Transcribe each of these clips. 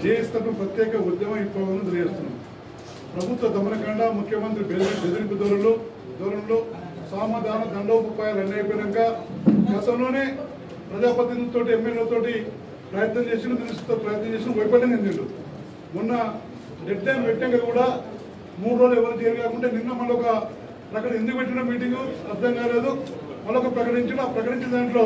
JS తరఫున ప్రత్యేక ఉద్యమ విప్లవాలను తెలియజేస్తున్నాం ప్రభుత్వ దమనకాండ ముఖ్యమంత్రి బెదిరి బెదిరింపు ధోరణిలో ధోరణిలో సామధాన దండోపాయాలు అన్నీ అయిపోయినాక గతంలోనే ప్రజాప్రతినిధులతో ఎమ్మెల్యేలతోటి ప్రయత్నం చేసిన తెలుస్తూ ప్రయత్నం చేసిన వైఫల్యం చెందిండు మొన్న డెడ్ టైం పెట్టాక కూడా మూడు రోజులు ఎవరు జైలు కాకుండా నిన్న మళ్ళీ ఒక ప్రకటన ఎందుకు పెట్టిన మీటింగ్ అర్థం కాలేదు మళ్ళీ ఒక ప్రకటించిన ఆ ప్రకటించిన దాంట్లో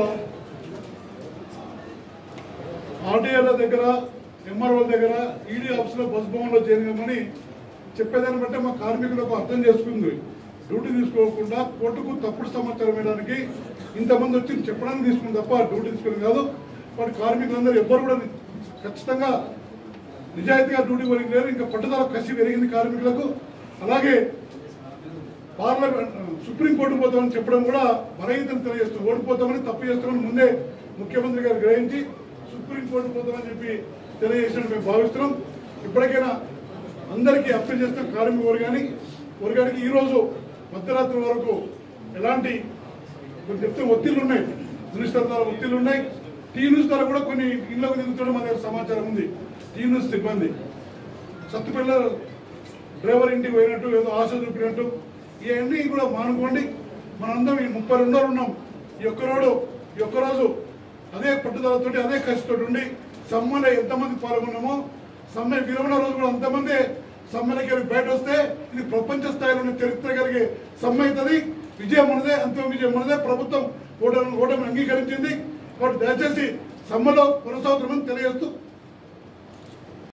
ఆర్డీఏల దగ్గర ఎంఆర్ఓ దగ్గర ఈడీ ఆఫీసులో బస్ భవన్లో చేరినామని చెప్పేదాన్ని బట్టి మా కార్మికులకు అర్థం చేసుకుంది డ్యూటీ తీసుకోకుండా కోర్టుకు తప్పుడు సమాచారం ఇవ్వడానికి ఇంతమంది వచ్చి చెప్పడానికి తీసుకుంది తప్ప డ్యూటీ తీసుకుని కాదు వాటి కార్మికులందరూ ఎవ్వరు కూడా ఖచ్చితంగా నిజాయితీగా డ్యూటీ పెరిగినారు ఇంకా పట్టుదల కసి పెరిగింది కార్మికులకు అలాగే పార్లమెంట్ సుప్రీంకోర్టు పోతామని చెప్పడం కూడా బలహీనతను తెలియజేస్తుంది ఓడిపోతామని తప్పు చేస్తామని ముందే ముఖ్యమంత్రి గారు గ్రహించి సుప్రీంకోర్టు పోతామని చెప్పి తెలియజేసినట్టు మేము భావిస్తున్నాం ఇప్పటికైనా అందరికీ అప్పీల్ చేస్తున్న కార్మిక వర్గాన్ని వర్గానికి ఈరోజు మధ్యరాత్రి వరకు ఎలాంటి కొన్ని చెప్తే ఒత్తిళ్లు ఉన్నాయి మినిస్టర్ ద్వారా ఒత్తిళ్లు ఉన్నాయి టీ న్యూస్ ద్వారా కూడా కొన్ని ఇళ్లకు దిగుతుండడం మా దగ్గర సమాచారం ఉంది టీ న్యూస్ సిబ్బంది సత్తుపల్లి డ్రైవర్ ఇంటికి పోయినట్టు ఏదో ఆశ చూపినట్టు ఇవన్నీ కూడా మానుకోండి మనందరం ఈ ముప్పై రెండో ఉన్నాం ఈ ఒక్కరోడు ఈ ఒక్కరోజు అదే పట్టుదలతోటి అదే కసితోటి ఉండి సమ్మెలో ఎంతమంది పాల్గొన్నామో సమ్మె విరమణ రోజు కూడా అంతమంది సమ్మెలకి వెళ్ళి బయట వస్తే ఇది ప్రపంచ స్థాయిలో ఉన్న చరిత్ర కలిగే సమ్మె అవుతుంది విజయం మనదే అంతిమ విజయం మనదే ప్రభుత్వం ఓటమి ఓటమి అంగీకరించింది కాబట్టి దయచేసి సమ్మెలో కొనసాగుతామని తెలియజేస్తూ